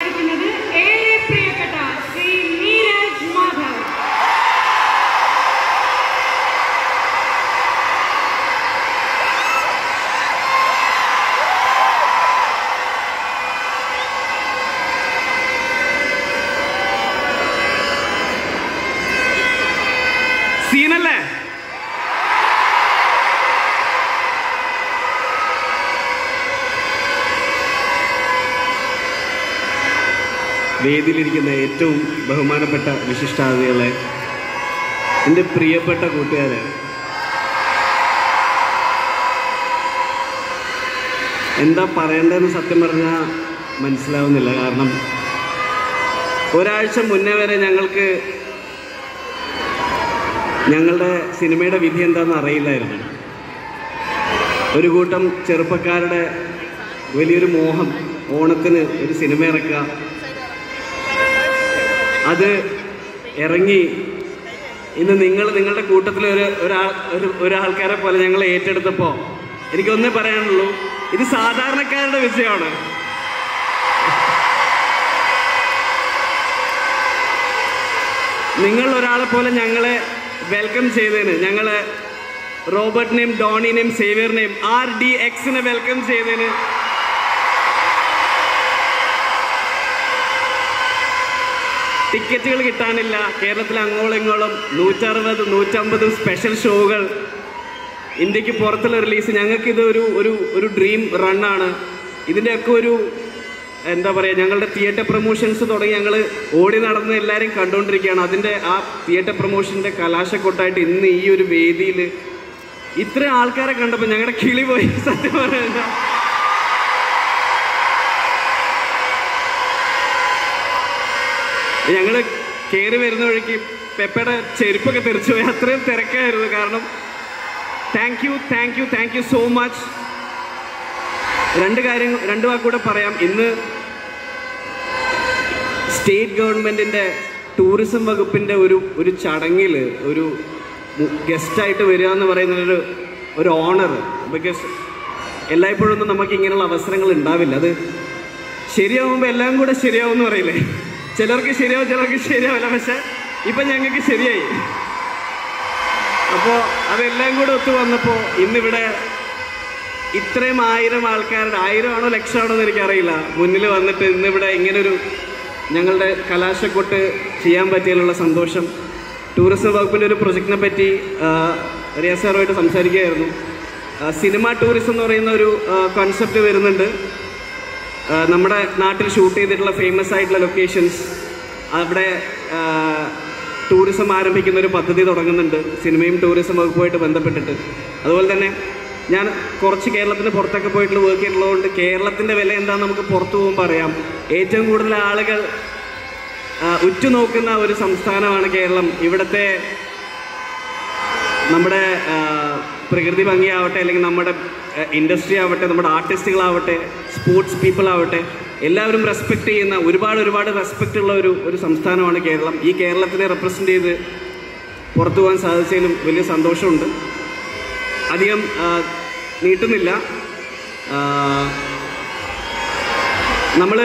ആദരിക്കുന്നത് ഏറെ പ്രിയപ്പെട്ട ശ്രീ നീരജ് മാധവ് സീനല്ലേ വേദിയിലിരിക്കുന്ന ഏറ്റവും ബഹുമാനപ്പെട്ട വിശിഷ്ടാതിഥികളെ എൻ്റെ പ്രിയപ്പെട്ട കൂട്ടുകാരെ എന്താ പറയേണ്ടതെന്ന് സത്യം പറഞ്ഞാൽ മനസ്സിലാവുന്നില്ല കാരണം ഒരാഴ്ച മുന്നേ വരെ ഞങ്ങൾക്ക് ഞങ്ങളുടെ സിനിമയുടെ വിധി എന്താണെന്ന് അറിയില്ലായിരുന്നു ഒരു കൂട്ടം ചെറുപ്പക്കാരുടെ വലിയൊരു മോഹം ഓണത്തിന് ഒരു സിനിമ ഇറക്കുക അത് ഇറങ്ങി ഇന്ന് നിങ്ങൾ നിങ്ങളുടെ കൂട്ടത്തിൽ ഒരു ഒരാൾ ഒരു ഒരാൾക്കാരെ പോലെ ഞങ്ങൾ ഏറ്റെടുത്തപ്പോൾ എനിക്കൊന്നേ പറയാനുള്ളൂ ഇത് സാധാരണക്കാരുടെ വിഷയമാണ് നിങ്ങൾ ഒരാളെ പോലെ ഞങ്ങളെ വെൽക്കം ചെയ്തതിന് ഞങ്ങൾ റോബർട്ടിനെയും ഡോണിനെയും സേവിയറിനെയും ആർ ഡി എക്സിനെ വെൽക്കം ചെയ്തതിന് ടിക്കറ്റുകൾ കിട്ടാനില്ല കേരളത്തിൽ അങ്ങോളം ഇങ്ങോളം നൂറ്ററുപത് നൂറ്റമ്പതും സ്പെഷ്യൽ ഷോകൾ ഇന്ത്യക്ക് പുറത്തുള്ള റിലീസ് ഞങ്ങൾക്ക് ഇത് ഒരു ഒരു ഒരു ഡ്രീം റണ്ണാണ് ഇതിൻ്റെയൊക്കെ ഒരു എന്താ പറയുക ഞങ്ങളുടെ തിയേറ്റർ പ്രൊമോഷൻസ് തുടങ്ങി ഞങ്ങൾ ഓടി നടന്ന് എല്ലാവരും കണ്ടുകൊണ്ടിരിക്കുകയാണ് അതിൻ്റെ ആ തിയേറ്റർ പ്രൊമോഷൻ്റെ കലാശക്കൊട്ടായിട്ട് ഇന്ന് ഈ ഒരു വേദിയിൽ ഇത്ര ആൾക്കാരെ കണ്ടപ്പോൾ ഞങ്ങളുടെ കിളി പോയി സത്യം പറയുന്നത് ഞങ്ങൾ കയറി വരുന്ന വഴിക്ക് പെപ്പയുടെ ചെരുപ്പൊക്കെ തെറിച്ചു പോയി അത്രയും തിരക്കായിരുന്നു കാരണം thank you thank you thank you so much രണ്ട് കാര്യം രണ്ട് വാക്കൂടെ പറയാം ഇന്ന് സ്റ്റേറ്റ് ഗവൺമെൻറ്റിൻ്റെ ടൂറിസം വകുപ്പിൻ്റെ ഒരു ഒരു ചടങ്ങിൽ ഒരു ഗസ്റ്റായിട്ട് വരിക എന്ന് പറയുന്നതൊരു ഒരു ഓണർ ബിക്കോസ് എല്ലായ്പ്പോഴൊന്നും നമുക്ക് ഇങ്ങനെയുള്ള അവസരങ്ങൾ ഉണ്ടാവില്ല അത് ശരിയാവുമ്പോൾ എല്ലാം കൂടെ ശരിയാവും എന്ന് പറയില്ലേ ചിലർക്ക് ശരിയാവും ചിലർക്ക് ശരിയാവില്ല പക്ഷെ ഇപ്പം ഞങ്ങൾക്ക് ശരിയായി അപ്പോൾ അതെല്ലാം കൂടെ ഒത്തു വന്നപ്പോൾ ഇന്നിവിടെ ഇത്രയും ആയിരം ആൾക്കാരുടെ ആയിരം ആണോ ലക്ഷമാണോ എന്ന് എനിക്കറിയില്ല മുന്നിൽ വന്നിട്ട് ഇന്നിവിടെ ഇങ്ങനൊരു ഞങ്ങളുടെ കലാശക്കൊട്ട് ചെയ്യാൻ പറ്റിയതിലുള്ള സന്തോഷം ടൂറിസം വകുപ്പിൻ്റെ ഒരു പ്രൊജക്റ്റിനെ പറ്റി റിയ സാറുമായിട്ട് സംസാരിക്കുകയായിരുന്നു ആ, സിനിമ ടൂറിസം എന്ന് പറയുന്ന ഒരു കോൺസെപ്റ്റ് വരുന്നുണ്ട് ആ, നമ്മുടെ നാട്ടിൽ ഷൂട്ട് ചെയ്തിട്ടുള്ള ഫേമസ് ആയിട്ടുള്ള ലൊക്കേഷൻസ് അവിടെ ആ, ടൂറിസം ആരംഭിക്കുന്ന ഒരു പദ്ധതി തുടങ്ങുന്നുണ്ട് സിനിമയും ടൂറിസം വകുപ്പുമായിട്ട് ബന്ധപ്പെട്ടിട്ട് അതുപോലെ തന്നെ ഞാൻ കുറച്ച് കേരളത്തിന് പുറത്തൊക്കെ പോയിട്ടുള്ള വർക്ക് ചെയ്തിട്ടുള്ളതുകൊണ്ട് കേരളത്തിൻ്റെ വില എന്താണെന്ന് നമുക്ക് പുറത്തു പോകുമ്പോൾ അറിയാം ഏറ്റവും കൂടുതൽ ആളുകൾ ആ, ഉറ്റുനോക്കുന്ന ഒരു സംസ്ഥാനമാണ് കേരളം ഇവിടുത്തെ നമ്മുടെ ആ, പ്രകൃതി ഭംഗിയാവട്ടെ അല്ലെങ്കിൽ നമ്മുടെ ഇൻഡസ്ട്രി ആവട്ടെ നമ്മുടെ ആർട്ടിസ്റ്റുകളാവട്ടെ സ്പോർട്സ് പീപ്പിൾ ആവട്ടെ എല്ലാവരും റെസ്പെക്റ്റ് ചെയ്യുന്ന ഒരുപാട് ഒരുപാട് റെസ്പെക്റ്റ് ഉള്ള ഒരു ഒരു സംസ്ഥാനമാണ് കേരളം ഈ കേരളത്തിനെ റെപ്രസെൻ്റ് ചെയ്ത് പുറത്തു പോകാൻ സാധിച്ചതിലും വലിയ സന്തോഷമുണ്ട് അധികം ആ, നീട്ടുന്നില്ല നമ്മൾ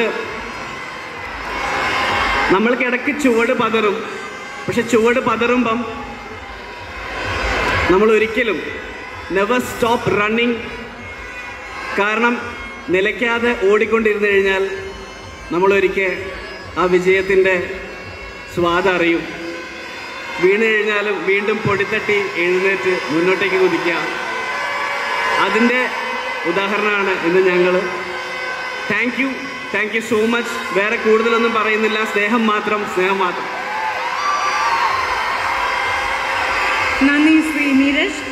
നമ്മൾക്ക് ഇടയ്ക്ക് ചുവട് പതറും പക്ഷെ ചുവട് പതറുമ്പം നമ്മൾ ഒരിക്കലും നെവർ സ്റ്റോപ്പ് റണ്ണിങ് കാരണം നിലയ്ക്കാതെ ഓടിക്കൊണ്ടിരുന്നു കഴിഞ്ഞാൽ നമ്മളൊരിക്കൽ ആ വിജയത്തിൻ്റെ സ്വാദ് അറിയും വീണ് കഴിഞ്ഞാലും വീണ്ടും പൊടിത്തട്ടി എഴുന്നേറ്റ് മുന്നോട്ടേക്ക് കുതിക്കുക അതിൻ്റെ ഉദാഹരണമാണ് ഇന്ന് ഞങ്ങൾ thank you thank you so much വേറെ കൂടുതലൊന്നും പറയുന്നില്ല സ്നേഹം മാത്രം സ്നേഹം മാത്രം നന്ദി ശ്രീ നീരജ്